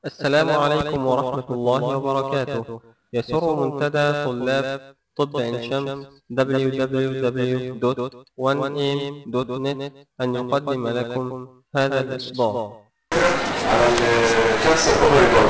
السلام عليكم ورحمة الله وبركاته يسر منتدى طلاب طب عين شمس www.1am.net أن يقدم لكم هذا الإصدار على الكانسر اوفري برضه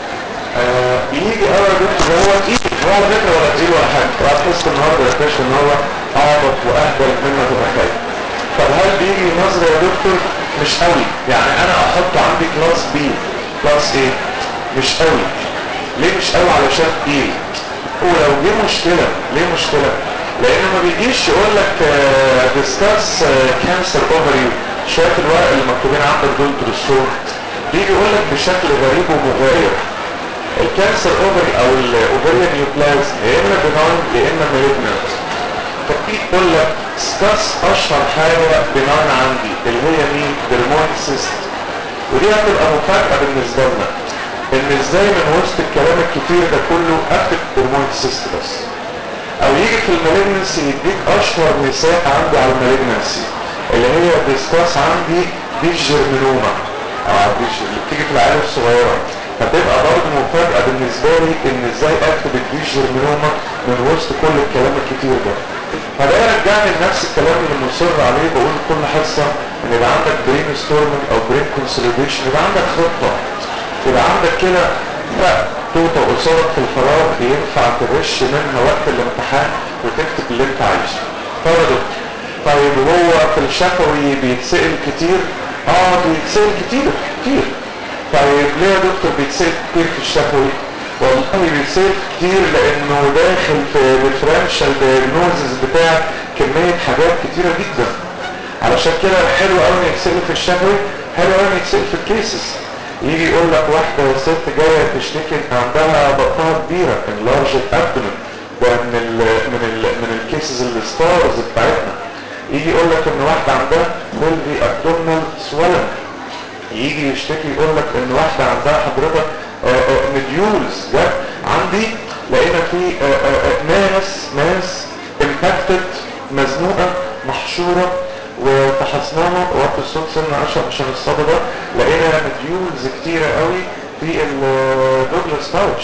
آه بيجي اول بنت هو تقيل هو على فكره ولا تقيل ولا حاجه وهتحس النهارده يكتشف ان هو اعبط واهبل مما تتخيل طب هل بيجي نظره يا دكتور مش قوي يعني انا احط عندي كلاس بي كلاس ايه مش قوي ليه مش قوي علشان تقيل ولو دي مشكله ليه مشكله لانه ما بيجيش يقول لك ديسكاس كانسر اوفري شويه الورق اللي مكتوبين عندك دول درسهم بيجي يقول لك بشكل غريب ومغاير الكانسر اوفري او الاوفريان نيوبلاز يا اما بناين يا اما مالجنت فبتيجي تقول لك سكاس اشهر حاجه بناين عندي اللي هي مين درمويد سيست ودي هتبقى مفاجاه بالنسبه لنا ان ازاي من وسط الكلام الكتير ده كله اكتب درمويد سيست بس او يجي في المالجنسي يديك اشهر مثال عندي على المالجنسي اللي هي ديسكاس عندي دي الجرمنوما اه دي اللي بتيجي في العيال الصغيره هتبقى برضه مفاجاه بالنسبه لي ان ازاي اكتب الدي جرمنوما من وسط كل الكلام الكتير ده فده يرجعني لنفس الكلام اللي مصر عليه بقول كل حصه ان يبقى عندك برين ستورمنج او برين كونسوليديشن يبقى عندك خطه يبقى عندك كده لا توطى قصادك في الفراغ ينفع تغش منها وقت الامتحان وتكتب اللي انت عايزه طب طيب هو في الشفوي بيتسأل كتير اه بيتسأل كتير كتير طيب ليه يا دكتور بيتسأل كتير في الشفوي والله بيتسأل كتير لانه داخل في الديفرنشال دايجنوزز بتاع كمية حاجات كتيرة جدا علشان كده حلو قوي يتسأل في الشفوي حلو قوي يتسأل في الكيسز يجي يقول لك واحدة ست جاية تشتكي ان عندها بطنها كبيرة enlarged abdomen ده من ال من ال من الكيسز الستارز بتاعتنا يجي يقول لك ان واحدة عندها بلفي ابدومينال سوالن يجي يشتكي يقول لك ان واحدة عندها حضرتك مديولز ده عندي لقينا في ناس ناس امباكتد مزنوقة محشورة وفحصناها وقت الصوت سنة عشان عشان الصدى ده لقينا مديولز كتيرة قوي في الدوجلاس باوتش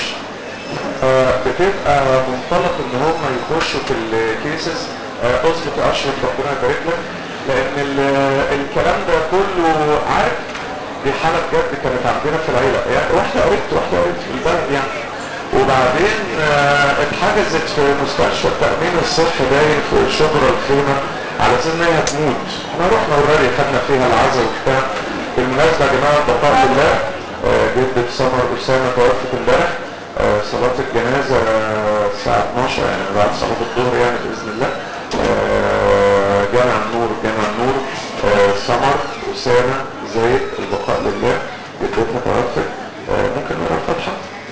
بتبقى منطلق ان هم يخشوا في الكيسز اظبط اشرف ربنا يبارك لك لان الكلام ده كله عارف دي حاله بجد كانت عندنا في العيله يعني واحده قريت واحده قريت في البلد يعني وبعدين اتحجزت في مستشفى التامين الصحي باين في شبرا الخيمه على اساس ان هي هتموت احنا رحنا اوريدي خدنا فيها العزاء وبتاع بالمناسبه يا جماعه بقاء بالله جدة سمر اسامه توفت امبارح صلاة الجنازة الساعة 12 يعني بعد صلاة الظهر يعني بإذن الله جامع النور جامع النور سمر أسامة زيد البقاء لله جدتها توفت ممكن نقرا الفاتحة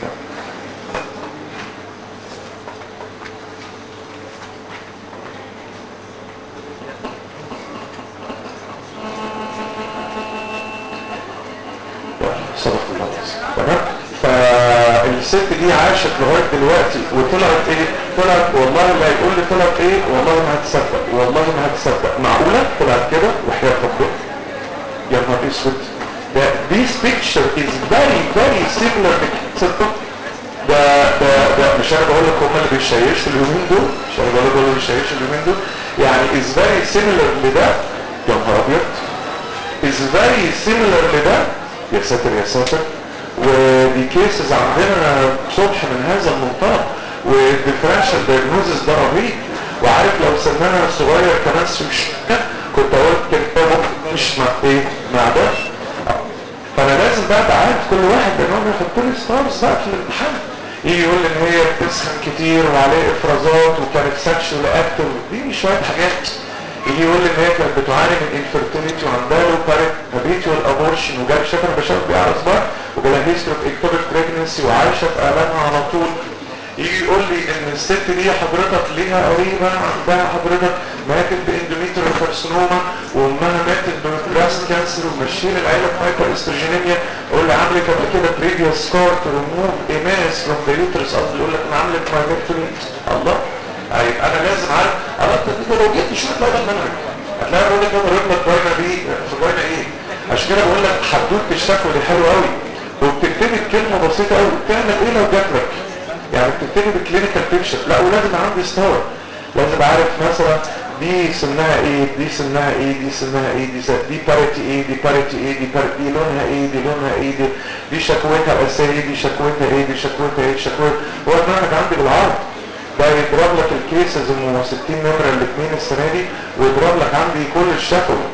صدق الله تمام فالست دي عاشت لغايه دلوقتي وطلعت ايه طلعت والله اللي هيقول لي طلعت ايه والله ما هتصدق والله ما هتصدق معقوله طلعت كده وحياه ربنا يا نهار اسود ده this picture is very very similar تصدق ده ده ده مش انا بقول لك هم اللي بيشيشوا اليومين دول مش انا بقول لك هم اللي بيشيشوا اليومين دول يعني is very similar لده يا نهار ابيض is very similar لده يا ساتر يا ساتر ودي كيسز عندنا صبح من هذا المنطلق والديفرنشال دايجنوزس ده رهيب وعارف لو سنها صغير كمان سوشنا كنت اقول كده ممكن مش مع ايه مع ده فانا لازم بقى ابقى عارف كل واحد منهم يحط لي ستارز بقى في الامتحان يجي يقول لي ان هي بتسخن كتير وعليه افرازات وكانت سكشوال اكتف دي شويه حاجات يجي يقول لي ان هي كانت بتعاني من انفيرتيليتي وعندها له بارت هابيتوال ابورشن وجاب شاف انا بشوف بيه على اصبع وجالها هيستوري اوف اكتوبيك بريجنسي وعايشه في الامها على طول يجي يقول لي ان الست دي حضرتك ليها قريبه عندها حضرتك ماتت باندوميتريال كارسينوما وامها ماتت ببراست كانسر وماشيين العيله بهايبر استروجينيميا اقول له عملت قبل كده بريفيوس سكار تو ريموف ايماس فروم ذا يوترس قصدي يقول لك انا عملت مايمكتومي الله طيب انا لازم عارف انا انت لو جيت تشوف هتلاقي ده المنهج هتلاقي بقول لك انا رجلك باينه دي في باينه ايه عشان كده بقول لك حدوته الشكوى دي حلوه قوي وبتكتب بتبتدي بكلمه بسيطه قوي تعمل ايه لو جات لك يعني بتبتدي بكلينيكال بيكتشر لا ولازم عندي ستار لازم عارف مثلا دي سنها ايه دي سنها ايه دي سنها ايه دي سنها دي باريتي ايه دي باريتي ايه دي باريتي دي لونها ايه دي لونها ايه دي دي شكوتها الاساسيه ايه دي شكوتها ايه دي شكوتها ايه شكوتها هو المنهج عندي بالعرض ده يضرب لك الكيسز ام 60 نمره الاثنين السنه دي ويضرب لك عندي كل الشكوى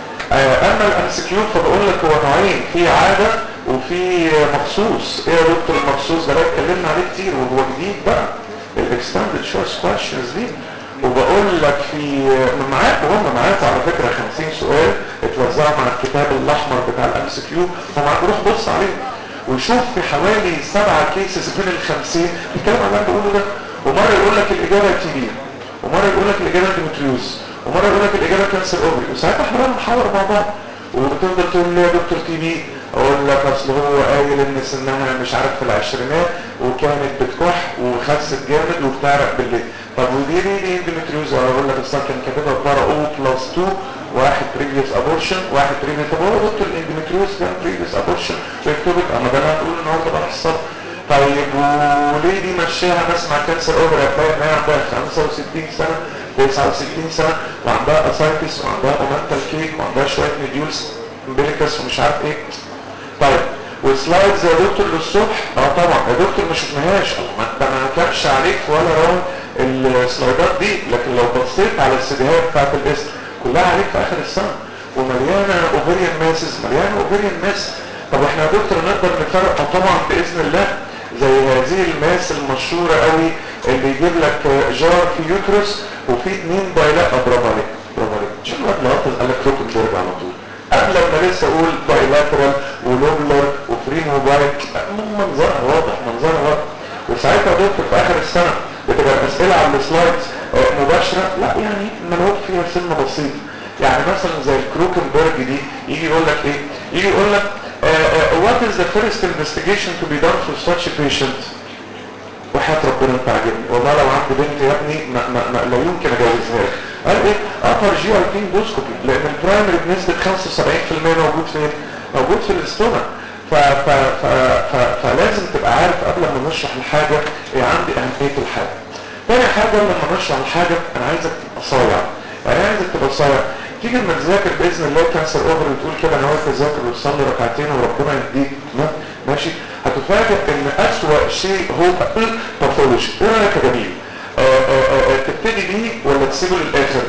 آه اما الام سي كيو فبقول لك هو نوعين في عاده وفي مخصوص ايه يا دكتور المخصوص ده بقى اتكلمنا عليه كتير وهو جديد بقى الاكستندد شورت كويشنز دي وبقول لك في معاك وهم معاك على فكره 50 سؤال اتوزعوا مع الكتاب الاحمر بتاع الام سي كيو ومعاك روح بص عليهم وشوف في حوالي سبعة كيسز من ال 50 الكلام اللي انا بقوله ده ومره يقول لك الاجابه تي بي ومره يقول لك الاجابه ديمتريوز ومره يقول لك الاجابه كانسر اوفري وساعتها احنا بقى نحاور مع بعض وبتفضل تقول لي يا دكتور تي بي اقول لك اصل هو قايل ان سنها مش عارف في العشرينات وكانت بتكح وخست جامد وبتعرق بالليل طب ودي ليه دي اندوميتريوز اقول لك اصل كان كاتبها بره او بلس 2 واحد بريفيوس ابورشن واحد بريفيوس طب هو دكتور الاندوميتريوز كان بريفيوس ابورشن ويكتب لك اما ده انا هنقول النهارده بقى الصبح طيب وليه دي مشيها ناس مع كانسر اوفر هتلاقي ان هي عندها 65 سنه 69 سنه وعندها اسايتس وعندها اومنتال كيك وعندها شويه ميديولز امبليكس ومش عارف ايه طيب وسلايدز يا دكتور للصبح اه طبعا يا دكتور ما شفناهاش ده ما كانش عليك ولا راوند السلايدات دي لكن لو بصيت على السيديهات بتاعت الاسم كلها عليك في اخر السنه ومليانه اوفريان ماسز مليانه اوفريان ماس طب احنا يا دكتور نقدر نفرق طبعا باذن الله زي هذه الماس المشهوره قوي اللي يجيب لك جار في يوترس وفي اثنين بايلات برافو عليك برافو عليك شوف الواد لطز قال لك روكنبرج على طول قبل ما لسه اقول بايلاترال ولوبلر وفري موبايل منظرها واضح منظرها واضح وساعتها يا دكتور في اخر السنه بتبقى الاسئله على السلايدز مباشره لا يعني ملعوب فيها سن بسيط يعني مثلا زي الكروكنبرج دي يجي يقول لك ايه يجي يقول لك what is the first investigation to be done for such a patient وحياة ربنا انت عاجبني والله لو عندي بنت يا ابني ما ما ما لا يمكن اجوزها لك قال ايه ابر جي اي بي اندوسكوبي لان البرايمري بنسبه 75% موجود فين موجود في الاستومك ف ف ف ف فلازم تبقى عارف قبل ما نشرح الحاجه ايه عندي اهميه الحاجه تاني حاجه لما نشرح الحاجه انا عايزك تبقى صايع يعني عايزك تبقى صايع تيجي لما تذاكر باذن الله كانسر اوفر وتقول كده انا واقف اذاكر وتصلي ركعتين وربنا يهديك ماشي هتفاجئ ان اسوأ شيء هو الباثولوجي ايه رايك يا جميل تبتدي بيه ولا تسيبه للاخر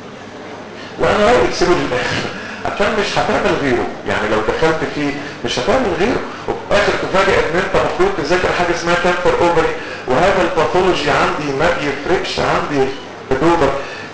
لا انا رايي تسيبه للاخر عشان مش هتعمل غيره يعني لو دخلت فيه مش هتعمل غيره وفي الاخر تفاجئ ان انت المفروض تذاكر حاجه اسمها كانسر اوفري وهذا الباثولوجي عندي ما بيفرقش عندي بدوبك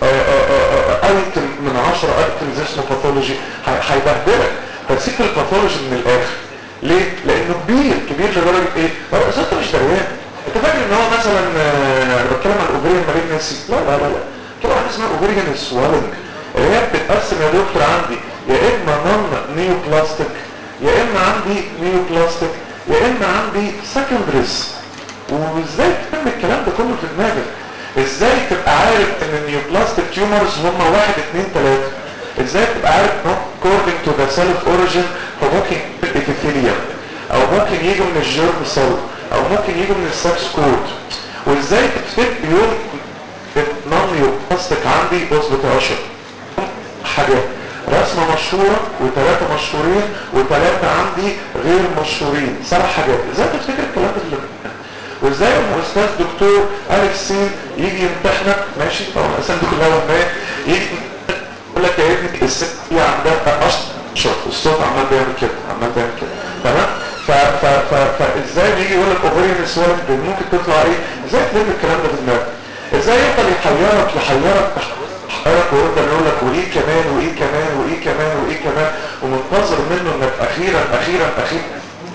ايتم من 10 ايتمز اسمه باثولوجي هيبهدلك فسيب الباثولوجي من الاخر ليه؟ لانه كبير كبير لدرجه ايه؟ هو انت مش دريان انت فاكر ان هو مثلا انا بتكلم عن الاوفريان مالجنسي لا لا لا لا في واحده اسمها اوفريان سوالنج اللي هي بتتقسم يا دكتور عندي يا اما نون نيو بلاستيك يا اما عندي نيو بلاستيك يا اما عندي سكندريز وازاي تعمل الكلام ده كله في دماغك ازاي تبقى عارف ان النيوبلاستيك تيومرز هم واحد اتنين تلاتة ازاي تبقى عارف according to the cell of origin فممكن الابيثيليوم او ممكن يجوا من الجيرم سيل او ممكن يجوا من السبس كود وازاي تكتب يوم نون نيوبلاستيك عندي اظبط يا اشرف حاجات رسمة مشهورة وثلاثة مشهورين وثلاثة عندي غير مشهورين سبع حاجات ازاي تفتكر الكلام ده اللي وازاي الاستاذ دكتور اليكس سين يجي يمتحنك ماشي طبعا الاسامي دي كلها وهميه يجي يقول لك يا ابني الست دي عندها اشرف الصوت عمال بيعمل كده عمال بيعمل كده تمام ف ف ف فازاي بيجي يقول لك اوفريان سوالف ممكن تطلع ايه ازاي تلم الكلام ده في دماغك ازاي يفضل يحيرك يحيرك يحيرك ويفضل يقول لك وايه كمان وايه كمان وايه كمان وايه كمان ومنتظر منه انك اخيرا اخيرا اخيرا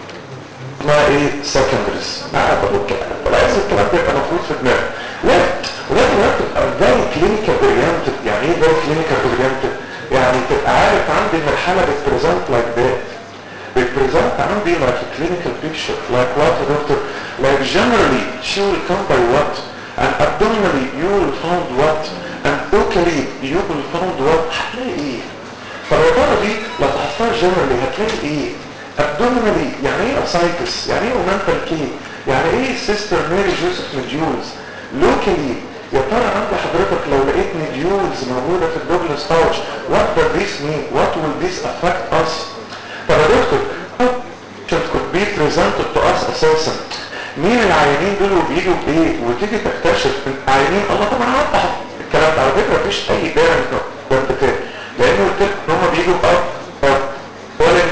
ما ايه سكندريز ما بقول كده لازم الكلام ده يبقى مفروض في دماغك لا ولازم تبقى فيري كلينيكال اورينتد يعني ايه فيري كلينيكال اورينتد يعني تبقى عارف عندي ان الحاله بتبريزنت لايك ذات بتبريزنت عندي لايك كلينيكال بيكتشر لايك وات يا دكتور لايك جنرالي she will come by what and abdominally you will found what and locally you will found what هتلاقي ايه فالعباره دي لو تحطها جنرالي هتلاقي ايه ابدومينالي يعني ايه اسايتس يعني ايه اومنتال كي يعني ايه سيستر ماري جوزيف نديولز لوكالي يا ترى عند حضرتك لو لقيت نديولز موجوده في الدوجلاس باوتش what does this mean what will this affect us طب يا دكتور should could be presented to us اساسا مين العيانين دول وبيجوا بايه وتيجي تكتشف ان العيانين الله طبعا هوضح الكلام ده على فكره مفيش اي داعي انك تاني لانه قلت لك ان هم بيجوا باب ولا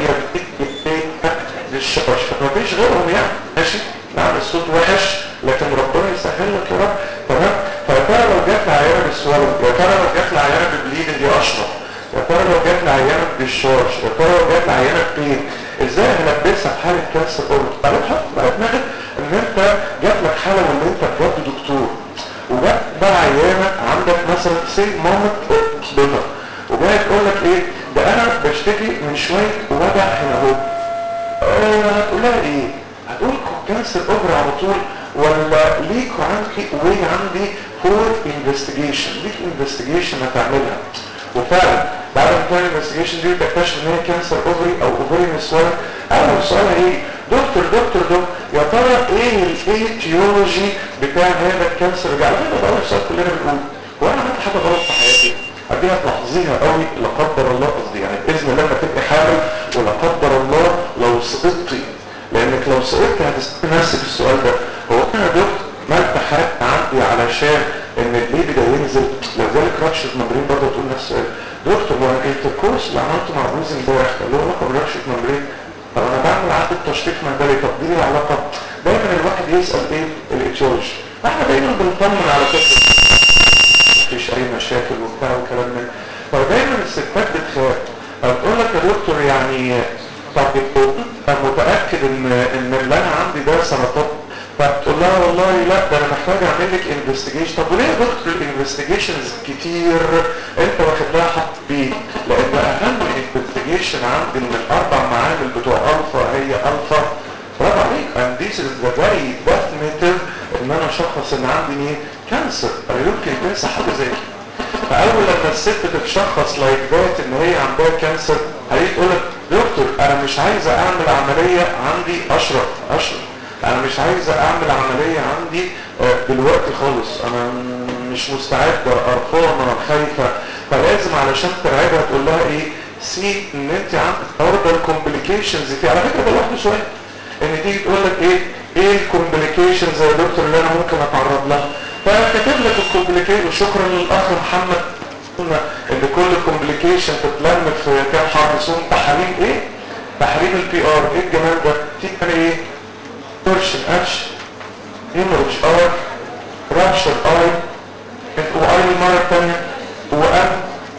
للشرش فمفيش غيرهم يعني ماشي نعم الصوت وحش لكن ربنا يسهل لك يا رب تمام فيا ترى لو جات لي عيانه بالسوالف يا ترى لو جات لي عيانه بالبليد دي اشرف يا ترى لو جات لي عيانه بالشارج يا ترى لو جات لي عيانه بين ازاي هلبسها في حاله كانسر اورد بعدين حط بقى دماغك ان انت جات لك حاله وان انت بجد دكتور وجات بقى عيانه عندك مثلا سي مامت بيتر وجاي تقول لك ايه ده انا بشتكي من شويه وجع هنا اهو آه هتقول لها ايه هتقول كانسر اوفر على طول ولا ليك عندي وي عندي فور انفستيجيشن ليك انفستيجيشن هتعملها وفعلا بعد ما تعمل انفستيجيشن دي تكتشف ان هي كانسر اوفري او اوفري سوالف اول سؤال ايه دكتور دكتور دكتور يا ترى ايه الايتيولوجي بتاع هذا الكانسر ده على فكره ده اول سؤال كلنا بنقول هو انا عملت حاجه غلط في حياتي دي هتلاحظيها قوي لا قدر الله قصدي يعني باذن الله لما تبقي حامل ولا قدر الله لو سقطتي لانك لو سقطتي هتسالي نفسك السؤال ده هو انا يا دكتور مالت حاجه عندي علشان ان البيبي ده ينزل لذلك رشه ممبرين برضه تقول نفس السؤال دكتور هو الانتركورس اللي عملته مع جوزي امبارح ده له علاقه برشه ممبرين طب انا بعمل عقد تشفيق مهبلي طب دي ليها علاقه دايما الواحد يسال ايه الايتيولوجي احنا دايما بنطمن على فكره مفيش اي مشاكل وبتاع وكلام من فدايما الستات بتخاف بتقول لك يا دكتور يعني طب انا متاكد ان ان اللي انا عندي ده سرطان فتقول لها والله لا ده انا محتاج اعمل لك انفستيجيشن طب وليه يا دكتور الانفستيجيشنز كتير انت واخد لها حق بيه لان اهم انفستيجيشن عندي من الاربع معامل بتوع الفا هي الفا برافو عليك and this is the very definitive ان انا اشخص ان عندي مين كانسر انا يمكن تنسى حاجه زي كده فاول لما الست تتشخص لايك ذات ان هي عندها كانسر هيجي تقول لك دكتور انا مش عايزه اعمل عمليه عندي اشرف اشرف انا مش عايزه اعمل عمليه عندي دلوقتي خالص انا مش مستعده قرفانه خايفه فلازم علشان ترعبها تقول لها ايه سي ان انت عندك برضه الكومبليكيشنز في على فكره ده لوحده سؤال ان تيجي تقول لك ايه ايه الكومبليكيشنز يا دكتور اللي انا ممكن اتعرض لها فكاتب لك الكومبليكيشن وشكرا للاخ محمد قلنا ان كل كومبليكيشن تتلم في كام حرف اسمهم تحاليل ايه تحاليل البي ار ايه الجمال ده في كان ايه تورشن اتش هيموريج ار رابشر اي واي المره الثانيه وام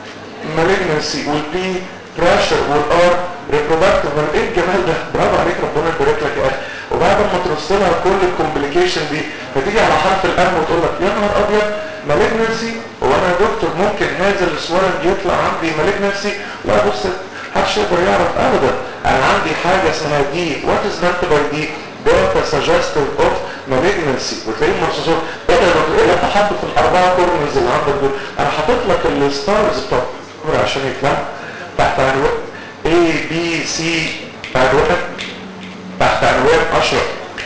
مالجنسي والبي بريشر والار ريبرودكتيف ايه الجمال ده برافو عليك ربنا يبارك لك يا اخي وبعد ما ترص لها كل الكومبليكيشن دي فتيجي على حرف الام وتقول لك يا نهار ابيض مالجنسي هو انا يا دكتور ممكن هذا السوالف يطلع عندي مالجنسي لا بص محدش يقدر يعرف ابدا انا عندي حاجه اسمها دي وات از مانت باي دي داتا سجستيف اوف مالجنسي وتلاقيه مرصوصات ايه ده ايه اللي انت حاطه في الاربعه كورنرز اللي عندك دول انا حاطط لك الستارز بتوع عشان يطلع تحت عنوان A B C عنوان تحت عنوان أشرف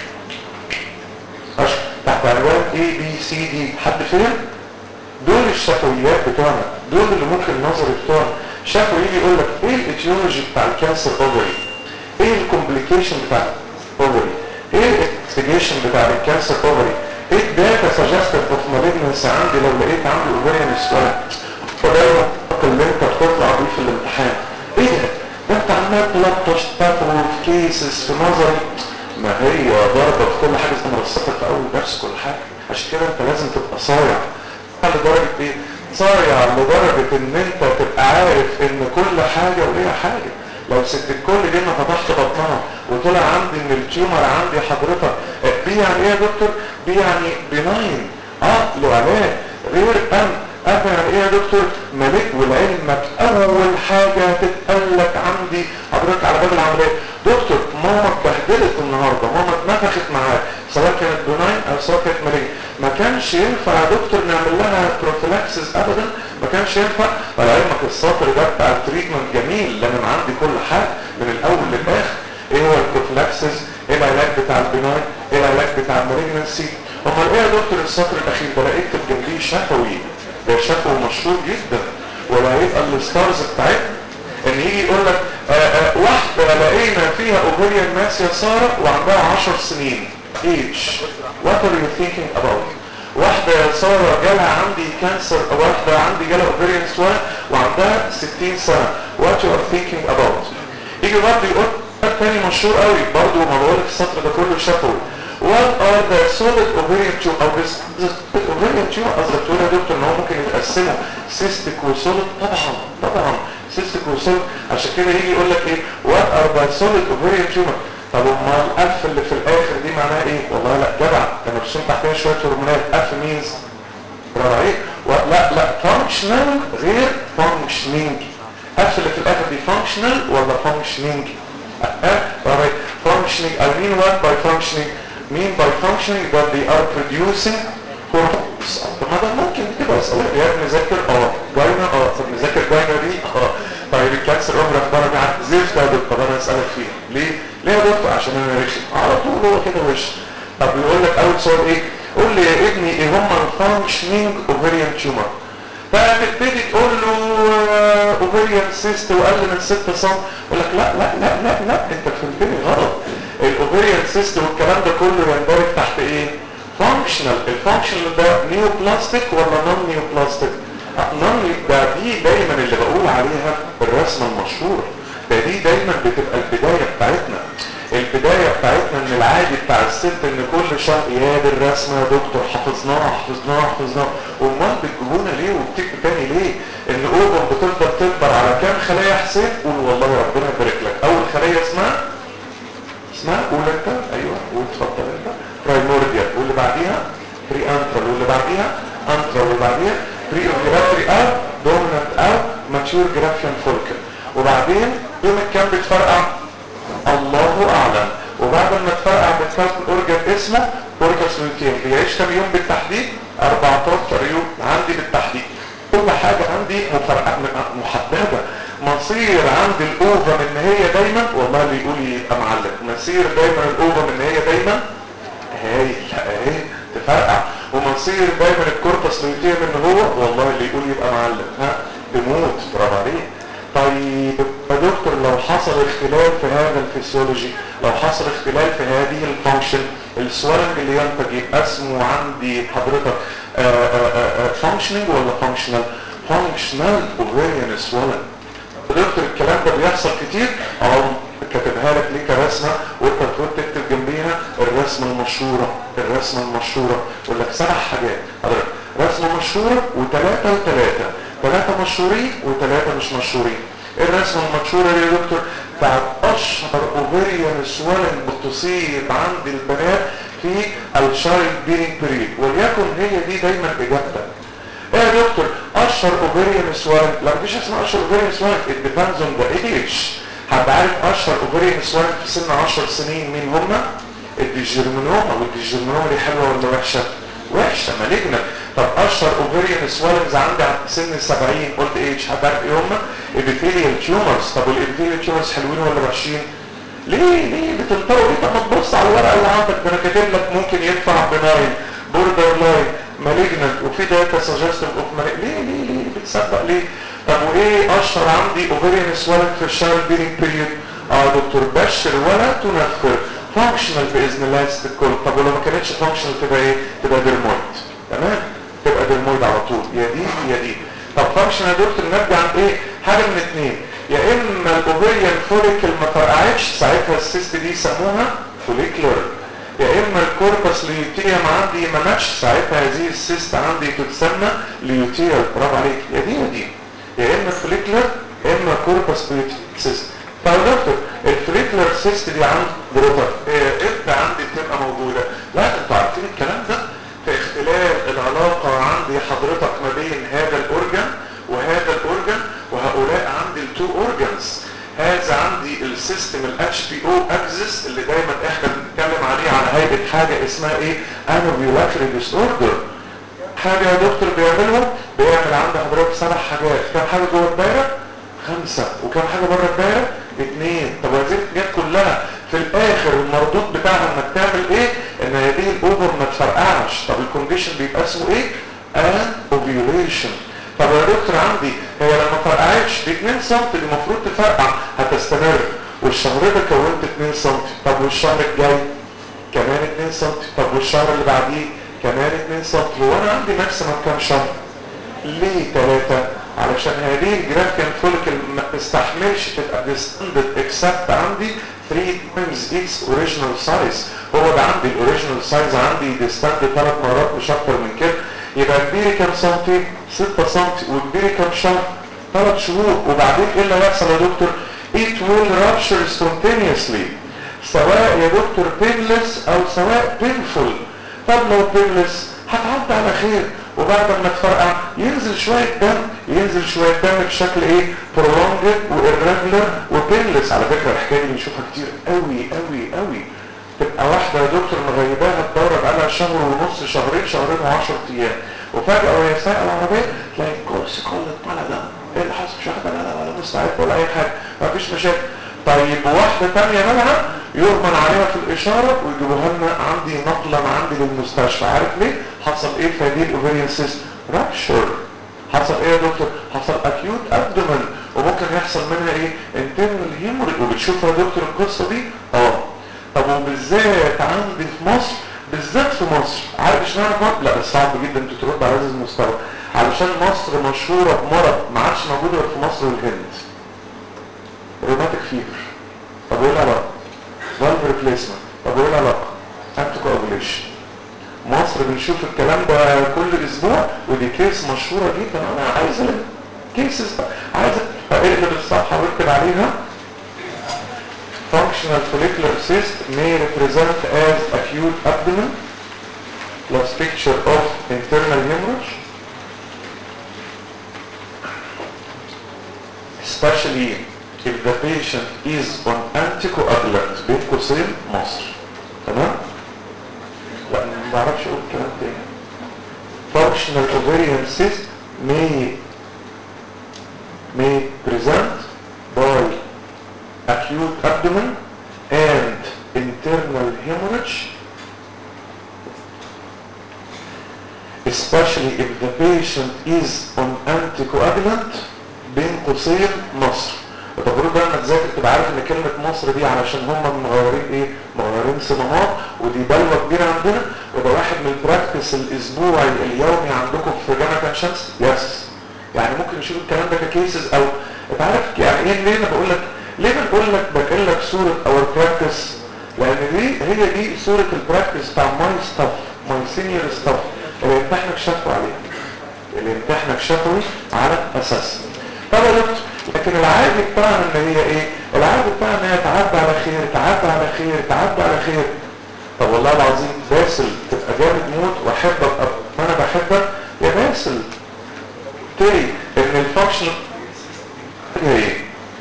أشرف تحت عنوان A B C D حد فهم؟ دول الشفويات بتوعنا دول اللي ممكن النظر بتوعنا شافوا يجي يقول لك ايه الاتيولوجي بتاع الكانسر اوفري ايه الكومبليكيشن بتاع الاوفري ايه الانفستيجيشن بتاع الكانسر اوفري ايه الداتا سجستيف اوف مالجنس عندي لو لقيت عندي اوفريان سوالف وده اللي انت بتطلع بيه في الامتحان ايه ده ده انت عمال تلطش تفرو في كيسز في نظري ما هي ضربة في كل حاجة زي ما رصتك في اول درس كل حاجة عشان كده انت لازم تبقى صايع لدرجة ايه صايع لدرجة ان انت تبقى عارف ان كل حاجة وليها حاجة لو ست الكل دي ما فتحت بطنها وطلع عندي ان التيومر عندي حضرتك بي يعني ايه يا دكتور بي يعني بناين اه له علاج غير ام ام يعني ايه يا دكتور ملك ولعلمك اول حاجة هتتقلك عندي حضرتك على باب العملية دكتور ماما اتبهدلت النهاردة ماما اتنفخت معاك سواء كانت بناين او سواء كانت ملك ما كانش ينفع يا دكتور نعمل لها بروفيلاكسس ابدا ما كانش ينفع ولعلمك السطر ده بتاع التريتمنت جميل لان انا عندي كل حاجة من الاول للاخر ايه هو البروفلاكسس ايه العلاج بتاع البناء ايه العلاج بتاع المالجنسي امال ايه يا دكتور السطر الاخير ده لقيت جنبيه شفوي ده شفوي مشهور جدا ولا هيبقى الستارز بتاعتنا ان يجي يقول لك آآ آآ واحدة لقينا فيها اوفريان ماس يا سارة وعندها 10 سنين age what are you thinking about واحدة يا سارة جالها عندي كانسر او واحدة عندي جالها اوفريان سوان وعندها 60 سنة what you are thinking about يجي برضه يقول تاني مشهور قوي برضه ما بقولك السطر ده كله شفوي what are the solid ovarian tumor او this, this ovarian tumor قصدك تقول يا دكتور ان هو ممكن يتقسموا cystic وsolid طبعا طبعا cystic وsolid عشان كده يجي يقول لك ايه what are the solid ovarian tumor طب امال الاف اللي في الاخر دي معناها ايه والله لا جدع ده مرسوم تحتها شويه هرمونات اف مينز برافو عليك لا لا فانكشنال غير فانكشنينج اف اللي في الاخر دي فانكشنال ولا فانكشنينج functioning I mean what by functioning mean by functioning that they are producing hormones طب ما ده ممكن كده اسالك يا ابني ذاكر اه جاينا اه طب نذاكر جاينا دي اه طيب الكانسر عمر اخبارها مع زفت يا دكتور انا اسالك فيه ليه ليه يا دكتور عشان انا رخم على طول هو كده وش طب يقول لك اول سؤال ايه قول لي يا ابني ايه هم الفانكشنينج اوفريان تيومر فتبتدي تقول له اوفريان سيست واقل من 6 سم يقول لك لا لا لا لا لا انت فهمتني غلط الاوفريان سيست والكلام ده كله يندرج تحت ايه فانكشنال الفانكشنال ده نيو بلاستيك ولا نون نيو بلاستيك نون ده دي دايما اللي بقول عليها الرسمه المشهوره ده دي دايما بتبقى البدايه بتاعتنا البدايه بتاعتنا ان العادي بتاع الست ان كل شهر يا دي الرسمه يا دكتور حفظناها حفظناها حفظناها امال بتجيبونا ليه وبتكتب تاني ليه ان اوبن بتفضل تكبر على كام خليه حسين قول والله ربنا يبارك لك اول خليه اسمها اسمها قول انت ايوه قول اتفضل انت برايمورديال واللي بعديها بري انترال واللي بعديها انترال واللي بعديها بري اوفيلاتري او دومينانت او ماتيور جرافيان فولكل وبعدين يوم الكام بتفرقع الله اعلم وبعد ما تفرقع بتكون اورجن اسمه اورجاس لوتين بيعيش كام يوم بالتحديد 14 يوم عندي بالتحديد كل حاجة عندي مفرقة محددة مصير عند الاوفم ان هي دايما والله اللي يقول يبقى معلم مصير دايما الاوفم ان هي دايما هاي اهي تفرقع ومصير دايما الكوربس لوتين ان هو والله اللي يقول يبقى معلم ها يموت برافو عليك طيب يا دكتور لو حصل اختلال في هذا الفسيولوجي لو حصل اختلال في هذه الفانكشن السوالنج اللي ينتج يبقى اسمه عندي حضرتك فانكشننج ولا فانكشنال فانكشنال اوفيريان سوالنج دكتور الكلام ده بيحصل كتير او كاتبها لك ليه كرسمه وانت بتقول تكتب جنبيها الرسمه المشهوره الرسمه المشهوره يقول لك سبع حاجات حضرتك رسمه مشهوره وثلاثه وثلاثه ثلاثه مشهورين وثلاثه مش مشهورين ايه الرسمه المشهوره دي يا دكتور بتاعت اشهر اوفيريان سوالنج بتصيب عند البنات في الشايلد بيرنج بريد وليكن هي دي دايما اجابتك ايه يا دكتور اشهر اوفيريان سوالنج لا مفيش اسمها اشهر اوفيريان سوالنج it depends on the age حد عارف اشهر اوفيريان سوالنج في سن 10 سنين مين هم الديجيرمينوما والديجيرمينوما دي حلوه ولا وحشه وحشه مالجنة طب اشهر اوفيريان سوالنجز عندي عند سن ال 70 قلت ايه مش حد عارف ايه هم ابيثيليال تيومرز طب والابيثيليال تيومرز حلوين ولا وحشين ليه ليه بتنطروا ليه طب ما تبص على الورقه اللي عندك ده انا كاتب لك ممكن ينفع بناين بوردر لاين مالجنت وفي داتا سجستيف اوف مالجنت ليه ليه ليه بتصدق ليه طب وايه اشهر عندي اوفيريان سوالنج في الشهر بيرنج بيريود اه دكتور بشر ولا تنفر فانكشنال باذن الله الكل طب ولو ما كانتش فانكشنال تبقى ايه تبقى ديرمويد تمام تبقى ديرمويد على طول يا دي يا دي طب فانكشنال يا دكتور نرجع عن ايه حاجه من اثنين يا اما الاوفيريان فوليكل ما فرقعتش ساعتها السيست دي يسموها فوليكلر يا اما الكوربس ليوتيوم عندي ما ماتش ساعتها هذه السيست عندي تتسمى ليوتيوم برافو عليك يا دي يا دي يا اما فوليكلر يا اما كوربس سيست طيب يا دكتور الفوليكلر سيست دي عند جروتر امتى عندي بتبقى موجوده لا انتوا عارفين الكلام ده في اختلال العلاقه عندي حضرتك ما بين هذا الاورجن وهذا الاورجن وهؤلاء عندي التو اورجنز هذا عندي السيستم الاتش بي او اكسس اللي دايما احنا بنتكلم عليه على هيئه حاجه اسمها ايه انوفيولاتري ديس اوردر حاجه يا دكتور بيعملهم بيعمل عند حضرتك سبع حاجات كم حاجه جوه الدايره خمسه وكم حاجه بره الدايره اثنين طب هذه الحاجات كلها في الاخر المردود بتاعها انك تعمل ايه ان هذه الاوفر ما تفرقعش طب الكونديشن بيبقى اسمه ايه ان اوفيوليشن طب يا دكتور عندي هي لما فرقعتش دي 2 سم دي المفروض تفرقع هتستمر والشهر ده كونت 2 سم طب والشهر الجاي كمان 2 سم طب والشهر اللي بعديه كمان 2 سم هو انا عندي ماكسيمم كام شهر ليه 3 علشان هذه الجرافيكال فوليكل ما تستحملش تبقى ديستندد اكسبت عندي 3 times its original size هو ده عندي الاوريجينال سايز عندي ديستندد ثلاث مرات مش اكتر من كده يبقى كبيري كام سنتي 6 سنتي وكبيري كام شهر 3 شهور وبعدين ايه اللي هيحصل يا دكتور it will rupture spontaneously سواء يا دكتور painless او سواء painful طب لو painless هتعدي على خير وبعد ما تفرقع ينزل شوية دم ينزل شوية دم بشكل ايه prolonged وirregular وبينلس على فكرة الحكاية دي بنشوفها كتير قوي قوي قوي تبقى واحدة يا دكتور مغيباها الدورة بقالها شهر ونص شهرين شهرين وعشر ايام وفجأة وهي سايقة العربية تلاقي الكرسي كله اتملى دم ايه اللي حصل مش واخدة لا ولا مستعد ولا اي حاجة مفيش مشاكل طيب واحدة تانية بقى يؤمن عليها في الإشارة ويجيبوها لنا عندي نقلا عندي للمستشفى عارف ليه؟ حصل ايه في هذه الاوفيريان سيستم؟ رابشر حصل ايه يا دكتور؟ حصل اكيوت ابدومن وممكن يحصل منها ايه؟ انترنال هيموريج وبتشوف يا دكتور القصة دي؟ اه طب وبالذات عندي في مصر بالذات في مصر عارف اشمعنى في مصر؟ لا بس صعب جدا انت ترد على هذا المستوى علشان مصر مشهورة بمرض ما عادش موجود غير في مصر والهند روماتيك فيبر طب وايه العلاقة؟ فالف ريبليسمنت طب وايه العلاقة؟ انتي كوابوليشن مصر بنشوف الكلام ده كل اسبوع ودي كيس مشهورة جدا انا عايز كيسز عايز اقلب الصفحة واكتب عليها functional follicular cyst may represent as acute abdomen plus picture of internal hemorrhage especially if the patient is on anticoagulant بين قوسين مصر تمام؟ لا ما بعرفش اقول الكلام تاني functional ovarian cyst may may present by acute abdomen and internal hemorrhage especially if the patient is on anticoagulant بين قوسين مصر التجربة بقى لما تذاكر تبقى عارف ان كلمة مصر دي علشان هم مغيرين ايه مغيرين صمامات ودي بلوة كبيرة عندنا وده واحد من البراكتس الاسبوعي اليومي عندكم في جامعة عين شمس يس يعني ممكن نشوف الكلام ده ككيسز او انت عارف يعني ايه ليه انا بقول لك ليه بنقول لك بنقل لك صورة اور براكتس لان دي هي دي صورة البراكتس بتاع ماي ستاف ماي سينيور ستاف اللي امتحنك شافوا عليها اللي امتحنك شافوي على اساس طب يا دكتور لكن العادي بتاعنا ان هي ايه العادي بتاعنا ان هي تعدي على خير تعدي على خير تعدي على خير طب والله العظيم باسل تبقى جامد موت واحبك انا بحبك يا باسل تري ان الفانكشن هي ايه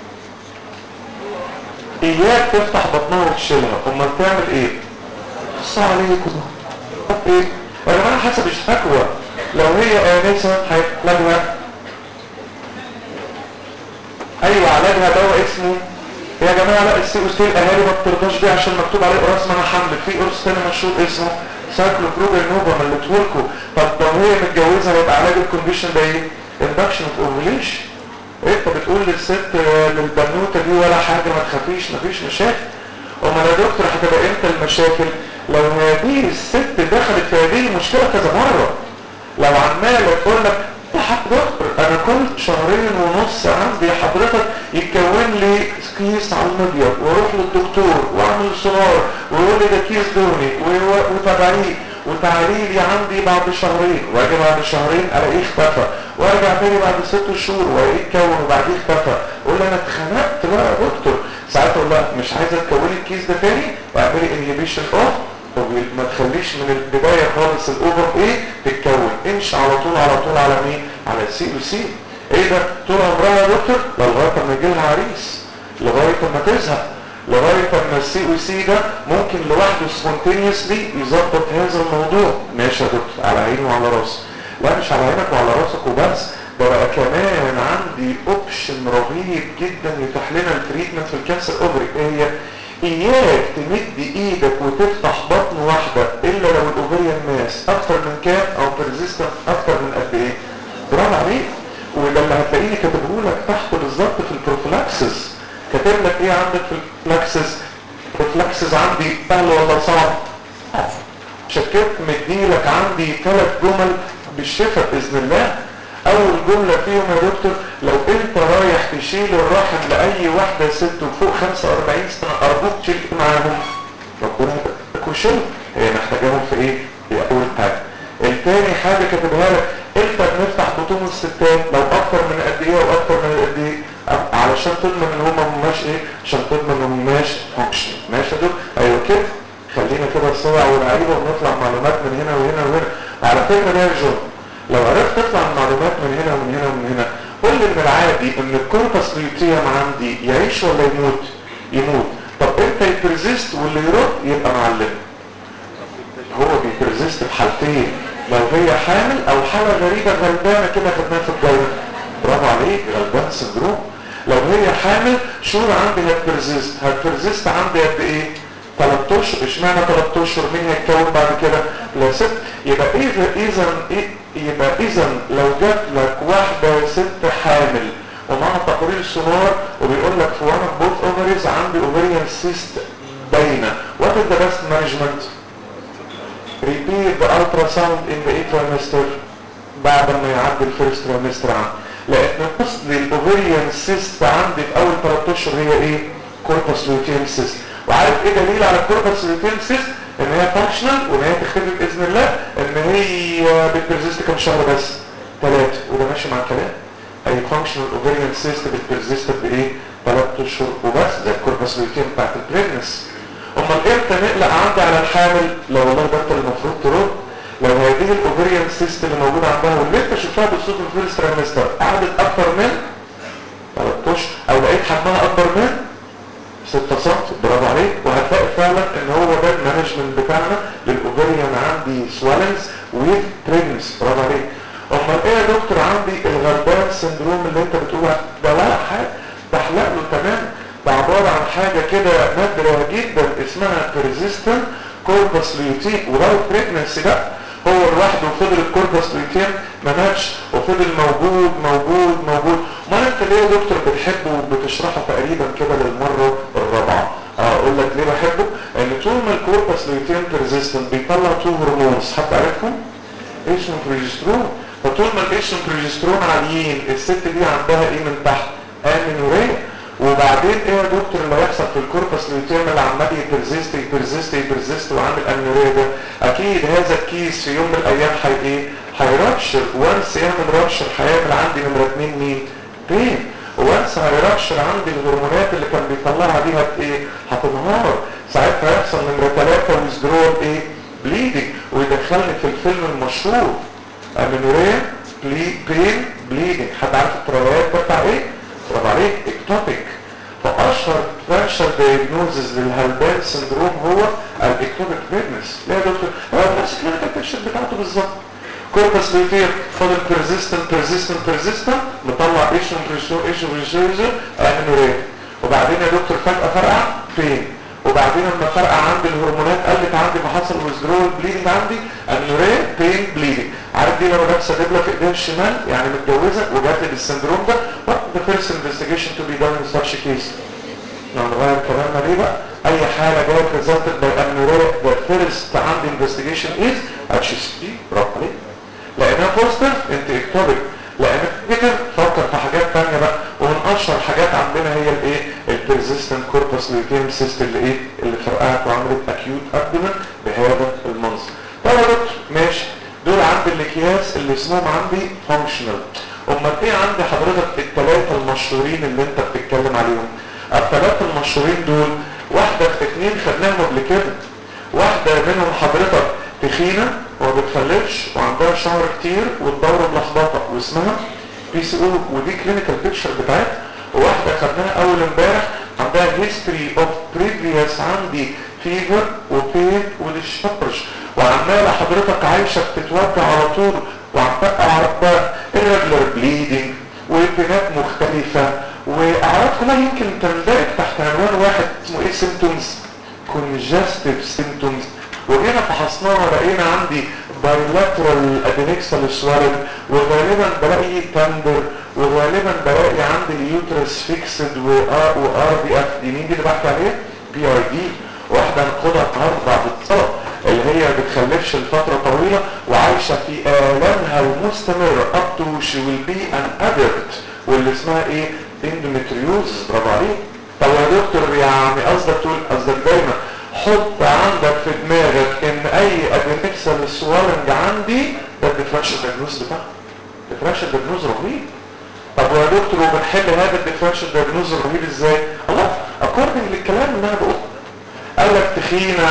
اياك تفتح بطنها وتشيلها امال تعمل ايه بص عليكم طب ايه يا جماعه حسب الشكوى لو هي انسه هيحلبها ايوه علاجها دواء اسمه يا جماعه لا السي او سي الاهالي ما بترضاش بيه عشان مكتوب عليه قرص منع حمل في قرص تاني مشهور اسمه سايكلوبروجين نوفا مليته لكم طب لو هي متجوزه هيبقى علاج الكونديشن ده ايه؟ اندكشن اوف اوفيليشن انت بتقول للست للبنوته دي ولا حاجه ما تخافيش مفيش مشاكل امال يا دكتور هتبقى امتى المشاكل؟ لو هذه الست دخلت في هذه المشكله كذا مره لو عماله تقول لك دكتور انا كل شهرين ونص عندي حضرتك يتكون لي كيس على المبيض واروح للدكتور واعمل سونار ويقول لي ده كيس دوني وتابعيه وتعالي لي عندي بعد شهرين واجي بعد شهرين الاقيه اختفى وارجع تاني بعد ست شهور والاقيه اتكون وبعديه اختفى اقول له انا اتخنقت بقى يا دكتور ساعتها اقول لها مش عايزه تكوني الكيس ده تاني واعملي انهبيشن اوف ما تخليش من البداية خالص الاوفر ايه تتكون امشي على طول على طول على مين على السي او سي ايه ده طول عمرها يا دكتور لغايه ما يجي لها عريس لغايه ما تزهق لغايه ما السي او سي ده ممكن لوحده سبونتينيوسلي يظبط هذا الموضوع ماشي يا دكتور على عيني وعلى راسي لا مش على عينك وعلى راسك وبس ده بقى كمان عندي اوبشن رهيب جدا يتاح لنا التريتمنت في الكانسر اوفري ايه هي اياك تمد ايدك وتفتح بطن واحدة الا لو الاوفريان ماس اكتر من كام او بريزيستنت اكتر من قد ايه برافو عليك وده اللي هتلاقيني كاتبه لك تحت بالظبط في البروفلاكسس كاتب لك ايه عندك في البروفلاكسس البروفلاكسس عندي سهل ولا صعب شكلت مديلك عندي ثلاث جمل بالشفاء باذن الله اول جملة فيهم يا دكتور لو انت رايح تشيل الرحم لاي واحدة ست وفوق 45 سنة ارجوك تشيل معاهم ربنا يبارك وشيل هي محتاجاهم في ايه دي اول حاجة التاني حاجة كاتبها لك امتى بنفتح بطون الستات لو اكتر من قد ايه واكتر من قد ايه علشان تضمن ان هم هماش ايه عشان تضمن ان هماش فانكشن ماشي يا دكتور ايوه كده خلينا كده الصدع والعيبة ونطلع معلومات من هنا وهنا وهنا على فكرة ده يا جون لو عرفت تطلع المعلومات من هنا ومن هنا ومن هنا قول لي من العادي ان الكوربس ليوتيوم عندي يعيش ولا يموت يموت طب امتى يبرزيست واللي يرد يبقى معلم هو بيبرزيست بحالتين لو هي حامل او حالة غريبة غلبانة كده خدناها في الجولة برافو عليك غلبان سندروم لو هي حامل شهور عندي هتبرزيست هتبرزيست عندي قد ايه 3 اشهر اشمعنى 3 اشهر مين هيتكون بعد كده لا ست يبقى اذا اذا يبقى اذا لو جات لك واحده ست حامل ومعها تقرير سونار وبيقول لك في one of both ovaries عندي ovarian cyst باينه what is the best management repeat the ultrasound in the eighth trimester بعد ما يعدي الفيرست trimester عندي لان اصل الاوفريان سيست عندي في اول 3 اشهر هي ايه كوربس لوتيوم سيست وعارف ايه دليل على الكوربس لوتيوم سيست ان هي فانكشنال وان هي تختفي باذن الله ان هي بتبرزيست كام شهر بس ثلاثه وده ماشي مع الكلام اي فانكشنال اوفريان سيست بتبرزيست بايه ثلاث اشهر وبس زي الكوربس لوتيوم بتاعت البريجنس امال امتى نقلق عندي على الحامل لو والله ده انت اللي المفروض ترد لو هذه الاوفريان سيست اللي موجوده عندها واللي انت شفتها بالصوت في الفيرست تريمستر قعدت اكتر من 3 اشهر او لقيت حجمها اكبر من 6 سم برافو عليك وهتلاقي فعلا ان هو ده المانجمنت بتاعنا للاوفريان عندي سوالنز ويز بريجنس برافو عليك امال ايه يا دكتور عندي الغلبان سندروم اللي انت بتقول ده ولا حاجه ده احلق له تمام ده عباره عن حاجه كده نادره جدا اسمها persistent corpus luteum ولو بريجنسي بقى هو لوحده وفضل الكوربس لوتيم ما ماتش وفضل موجود موجود موجود ما انت ليه يا دكتور بتحبه وبتشرحه تقريبا كده للمره الرابعه اقول لك ليه بحبه ان طول ما الكوربس لوتيم بيرزيستنت بيطلع تو هرمونز حد عارفهم ايشن بروجسترون فطول ما الايشن بروجسترون عاليين الست دي عندها ايه من تحت امينوريا وبعدين ايه يا دكتور اللي هيحصل في الكوربس لوتيم اللي عمال يبرزيست يبرزيست يبرزيست وعامل امينوريا ده اكيد هذا الكيس في يوم من الايام حي ايه هيرابشر وانس يعمل رابشر هيعمل عندي نمره اتنين مين بين وانس هيرابشر عندي الهرمونات اللي كان بيطلعها دي هت ايه هتنهار ساعتها هيحصل نمره ثلاثه ويزدرول ايه بليدنج ويدخلني في الفيلم المشهور امينوريا بلي بين بليدنج حد عارف التريات بتاع ايه؟ برافو عليك اكتوبيك فاشهر فاشهر دايجنوزز للهلبان سندروم هو الاكتوبيك بريجنس لا يا دكتور هو نفس الكلينيكال بيكشر بتاعته بالظبط كوربس لوتير فاضل بيرزيستنت بيرزيستنت بيرزيستنت مطلع ايشن بريشو ايشن بريشو امينوريا وبعدين يا دكتور فجأة فرقع فين؟ وبعدين لما فرقع عندي الهرمونات قلت عندي فحصل ويزدرول بليدنج عندي امينوريا بين بليدنج عارف دي لما لابسه دبله في ايديها الشمال يعني متجوزه وجات لي بالسندروم ده وات ذا فيرست انفستيجيشن تو بي دون ان ساتش كيس لو نغير كلامنا ليه بقى اي حاله جايه ريزلتد باي امينوريا ذا فيرست عندي انفستيجيشن از اتش اس بي برافو عليك لانها بوستر انت اكتبت لان كده فكر في حاجات ثانيه بقى ومن اشهر حاجات عندنا هي الايه البرزيستنت كوربس لوتيم سيست اللي ايه اللي فرقعت وعملت اكيوت ابدومن بهذا المنظر طب يا دكتور ماشي دول عندي الاكياس اللي اسمهم عندي فانكشنال امال ايه عندي حضرتك الثلاثه المشهورين اللي انت بتتكلم عليهم الثلاثه المشهورين دول واحده في اثنين خدناهم قبل كده واحده منهم حضرتك تخينه وما بتخلفش وعندها شعر كتير والدوره ملخبطه واسمها بي سي او ودي كلينيكال بيكتشر بتاعتها وواحده خدناها اول امبارح عندها هيستوري اوف بريفيوس عندي فيفر وبين وديشارج وعماله حضرتك عايشه بتتوجع على طول وعم تقع عرقها irregular bleeding وبنات مختلفه و واعراض كلها يمكن تندرج تحت عنوان واحد اسمه ايه سيمتومز congestive symptoms وجينا فحصناها لقينا عندي bilateral adnexal swelling وغالبا بلاقي تندر وغالبا بلاقي عندي اليوترس فيكسد وار بي اف دي مين دي اللي بحكي عليها؟ بي اي دي واحدة هناخدها النهارده بعد الصلاة اللي هي ما بتخلفش لفترة طويلة وعايشة في آلامها المستمرة up to she will be an addict واللي اسمها ايه؟ اندومتريوز برافو عليك طب يا دكتور يعني قصدك تقول قصدك دايما حط عندك في دماغك ان اي ادنكسال سوالنج عندي ده الديفرنشال دايجنوز بتاعه الديفرنشال دايجنوز رهيب طب يا دكتور وبنحل هذا الديفرنشال دايجنوز الرهيب ازاي؟ الله اكوردنج للكلام اللي انا بقوله قال لك تخينه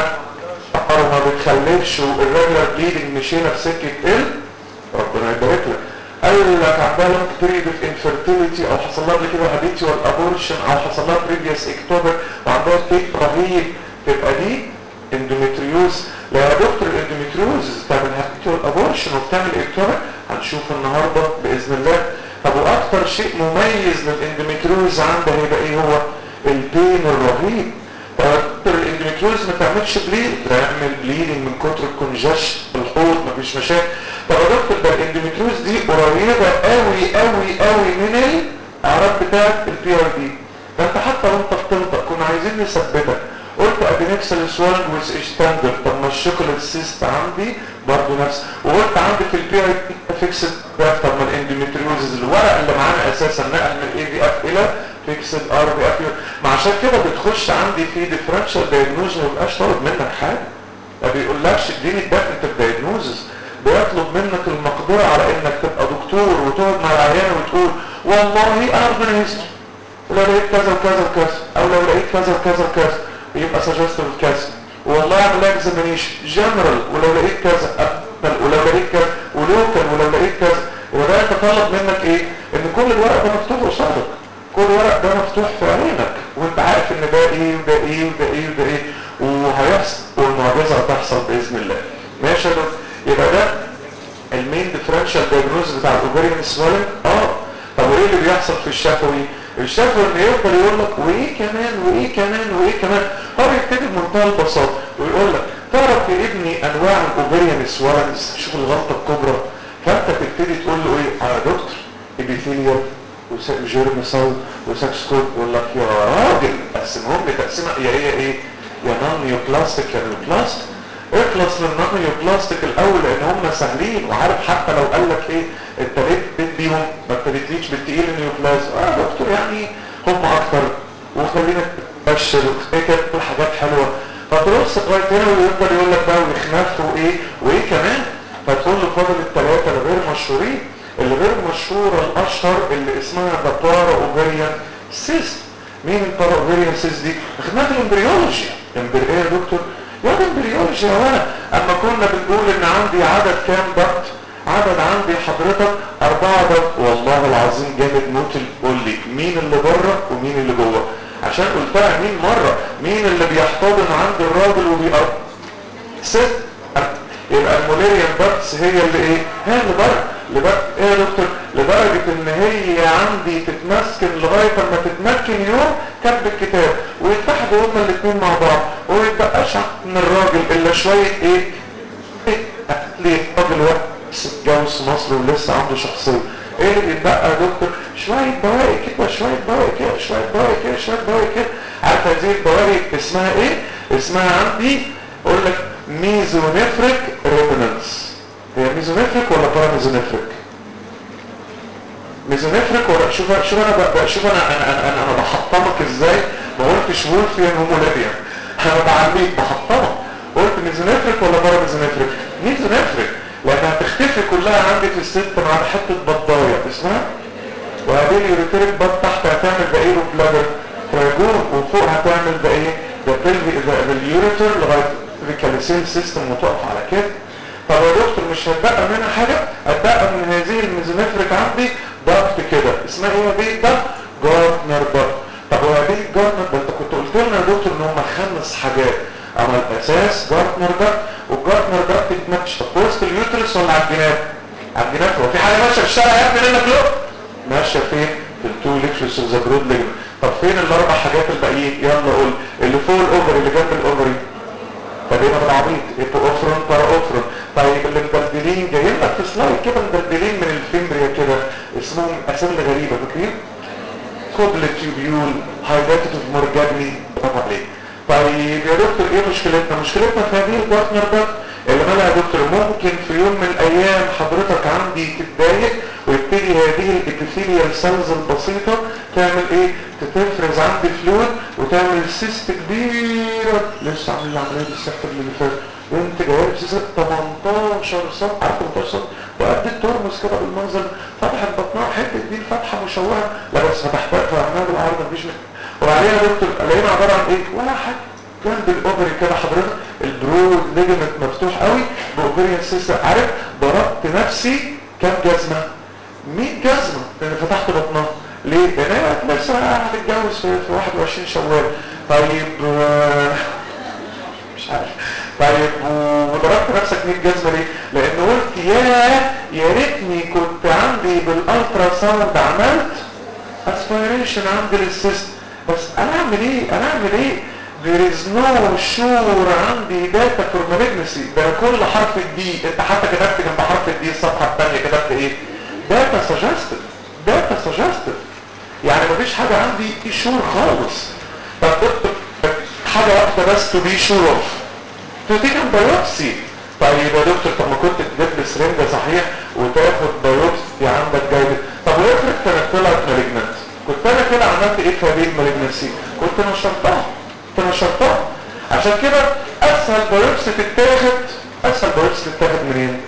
او ما بتخلفش والريجولار بليدنج مشينا في سكه ال ربنا يبارك لك قال لك عندها لونج بيريد اوف انفيرتيليتي او حصل لها قبل كده هابيتوال ابورشن او حصل لها بريفيوس اكتوبر وعندها تيك رهيب تبقى دي اندومتريوز لا يا دكتور الاندومتريوز بتعمل هابيتوال ابورشن وبتعمل اكتوبر هنشوف النهارده باذن الله طب واكتر شيء مميز للاندومتريوز عندها هيبقى ايه هو البين الرهيب دكتور الاندومتريوز ما تعملش بليد تعمل بليدنج من كتر الكونجشن الحوض مفيش مشاكل طب يا دكتور ده الاندومتريوز دي قريبه قوي قوي قوي من الاعراض بتاعت البي ار دي ده انت حتى وانت بتنطق كنا عايزين نثبتك قلت ادينكسال سوالنج ويز ستاندرد طب ما الشوكولاته سيست عندي برضه نفس وقلت عندي في البي ار دي فيكسد طب ما الاندومتريوز الورق اللي معانا اساسا نقل من الاي في اف الى فيكسد ار بي اف ما عشان كده بتخش عندي في ديفرنشال دايجنوز ما بيبقاش طالب منك حاجه ما بيقولكش اديني الديفنتيف دايجنوزز بيطلب منك المقدره على انك تبقى دكتور وتقعد مع العيان وتقول والله انا ربنا يستر ولو لقيت كذا وكذا وكذا او لو لقيت كذا وكذا وكذا يبقى سجستيف كذا والله اعمل لك اكزامينيشن جنرال ولو لقيت كذا أقبل ولو لقيت كذا ولوكال ولو لقيت كذا وده يتطلب منك ايه ان كل الورق ده مفتوح قصادك كل ورق ده مفتوح في عينك وانت عارف ان ده ايه وده ايه وده ايه وده ايه وهيحصل والمعجزه هتحصل باذن الله ماشي يا دكتور يبقى ده المين ديفرنشال دايجنوز بتاع الاوفريان سوالنج اه طب وايه اللي بيحصل في الشفوي الشفوي ان يفضل يقول لك وايه كمان وايه كمان وايه كمان هو بيبتدي بمنتهى البساطه ويقول لك تعرف يا ابني انواع الاوفريان سوالنجز شوف الغلطه الكبرى فانت تبتدي تقول له ايه اه يا دكتور ابيثيليال وجيرم ساو وساكسكوب يقول لك يا راجل قسمهم لي تقسيمه يا هي ايه يا نون نيوبلاستيك يا نيوبلاستيك اخلص من النون نيوبلاستيك الاول لان هم سهلين وعارف حتى لو قال لك ايه انت ليه ابتديت بيهم ما ابتديتليش بالتقيل النيوبلاست اه دكتور يعني هم اكتر وخلينا تبشر ايه كده كل حاجات حلوه فتبص لغايه هنا ويفضل يقول لك بقى ويخنف وايه وايه كمان فتقول له فاضل الثلاثه الغير مشهورين اللي غير مشهورة الأشهر اللي اسمها بطارة أوفريان سيست مين البارا أوفريان سيست دي؟ خدمات الامبريولوجي امبر ايه يا دكتور؟ يا امبريولوجي يا ولد أما كنا بنقول إن عندي عدد كام ضغط؟ عدد عندي حضرتك أربعة ضغط والله العظيم جامد موت قول لي مين اللي بره ومين اللي جوه؟ عشان قلتها مين مرة مين اللي بيحتضن عند الراجل وبيقرب ست يبقى الموليريان باتس هي اللي ايه؟ هي اللي بره لدرجة ايه يا دكتور لدرجة ان هي عندي تتمسكن لغاية اما تتمكن يوم كتب الكتاب ويتحدوا هما الاثنين مع بعض ويتبقاش من الراجل الا شوية ايه ليه راجل واحد اتجوز في مصر ولسه عنده شخصية ايه اللي بيتبقى يا دكتور شوية بواقي كده شوية بواقي كده شوية بواقي كده شوية بواقي كده عارف هذه البواقي اسمها ايه اسمها عندي اقول لك ميزونيفريك ريبنانس هي ميزونيفريك ولا باراميزونيفريك ميزونيفريك ولا شوف شوف انا بقى شوف انا انا انا, أنا, أنا بحطمك ازاي ما قلتش وولفيان هومولابيان انا بعليك بحطمك قلت ميزونيفريك ولا باراميزونيفريك ميزونيفريك لانها هتختفي كلها عندي في الست مع حته بطايه اسمها وهذه اليوريتريك بط تحت هتعمل ده ايه بلادر تراجون وفوق هتعمل ده ايه ده بلفي ده اليوريتر لغايه الكالسيل سيستم وتقف على كده طب يا دكتور مش هتبقى منها حاجة هتبقى من هذه الميزونيفريك عندي ضغط كده اسمها ايه هذه الضغط جارتنر ضغط طب وهذه الجارتنر ده انت كنت قلت لنا يا دكتور ان هم خمس حاجات اما الاساس جارتنر ضغط والجارتنر ضغط بتمشي طب وسط اليوترس ولا على الجناب على الجناب هو في حاجة ماشية في الشارع يا ابني منك له ماشية فين في التو ليكشرز اوف ذا برود ليجمنت طب فين الاربع حاجات الباقيين يلا قول اللي فوق الاوفري اللي جنب الاوفري فبقينا بالعبيط ايبو اوفرون بارا اوفرون طيب اللي مدلدلين جايين لك في سلايد كده مدلدلين من الفيمبريا كده اسمهم اسامي غريبه فاكرين كوبل تيوبيول هايداتيف مورجاني برافو عليك طيب يا دكتور ايه مشكلتنا مشكلتنا في هذه البارتنر ده اللي مالها يا دكتور ممكن في يوم من الايام حضرتك عندي تتضايق ويبتدي هذه الابيثيليال سيلز البسيطة تعمل ايه تتفرز عندي فلويد وتعمل سيست كبيرة لسه عامل العملية دي السحر اللي فات وانت جايب سيست 18 سم عارف 18 سم وقد الترمس كده بالمنظر فتحت بطنها حته دي فتحه مشوهه لا بس فتحتها فعملها بالعرض مفيش منها وبعدين يا دكتور لقينا عباره عن ايه ولا حاجه جنب الاوفري كده حضرتك البرود ليجمنت مفتوح قوي باوفريان سيستم عارف ضربت نفسي كام جزمه 100 جزمه لان فتحت بطنها ليه؟ لان هي لسه هتتجوز في, في 21 شوال طيب آه، مش عارف طيب وضربت نفسك 100 جزمه ليه؟ لان قلت يا يا ريتني كنت عندي بالالترا ساوند عملت اسبيريشن عندي للسيست بس انا اعمل ايه؟ انا اعمل ايه؟ there is no sure عندي data for malignancy ده أنا كل حرف الدي انت حتى كتبت جنب حرف الدي الصفحه الثانيه كتبت ايه؟ data suggested data suggested يعني مفيش حاجه عندي شور خالص طب دكتور حاجه واحده بس to be sure of to take a biopsy طيب يا دكتور طب ما كنت تجيب لي سرنجه صحيح وتاخد بايوبسي عندك جايبه طب وافرض كانت طلعت مالجنت كنت انا كده عملت ايه في هذه المالجنسي كنت نشرتها كنت نشرتها عشان كده اسهل بايوبسي تتاخد اسهل بايوبسي تتاخد منين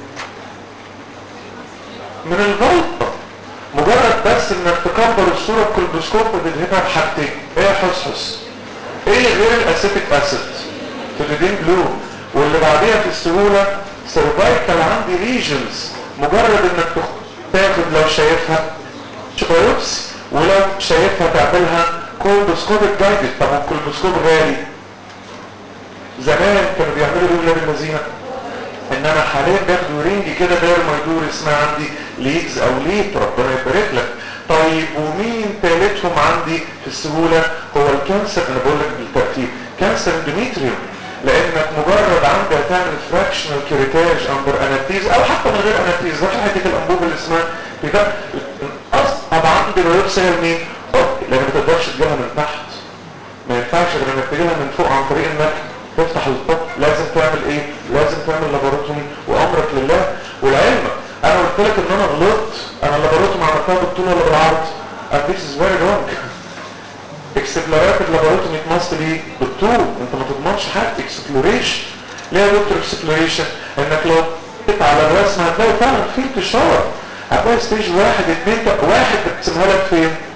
من الغلطه مجرد بس انك تكبر الصوره بكولبوسكوب وتدهنها بحاجتين ايه يا حصحص ايه غير الاسيتيك اسيد تدين بلو واللي بعديها في السهوله سيرفايكال عندي ليجنز مجرد انك تاخد لو شايفها بايوبسي ولو شايفها تعملها كولبوسكوبيك جايدد طب الكولبوسكوب غالي زمان كانوا بيعملوا ايه ولاد الذين انما حاليا بياخدوا رينج كده داير ما يدور اسمها عندي ليدز او ليد ربنا يبارك لك طيب ومين ثالثهم عندي في السهوله هو الكانسر انا بقول لك بالترتيب كانسر اندوميتريوم لانك مجرد عندك تعمل فراكشنال كيريتاج اندر انستيز او حتى من غير انستيز ده حته الانبوبه اللي اسمها كده اصعب عندي بايوبسي هي مين؟ لان ما تقدرش تجيبها من تحت ما ينفعش غير انك تجيبها من فوق عن طريق انك تفتح الطب لازم تعمل ايه لازم تعمل لابوروتومي وامرك لله والعلم انا قلت لك ان انا غلطت انا اللابوروتومي عملتها بالطول ولا بالعرض and this is very wrong اكسبلورات اللابوروتومي ماست بي بالطول انت ما تضمنش حاجه اكسبلوريشن ليه يا دكتور اكسبلوريشن انك لو جيت على الرسمه هتلاقي فعلا في انتشار هتلاقي ستيج واحد اتنين واحد بتقسمها لك فين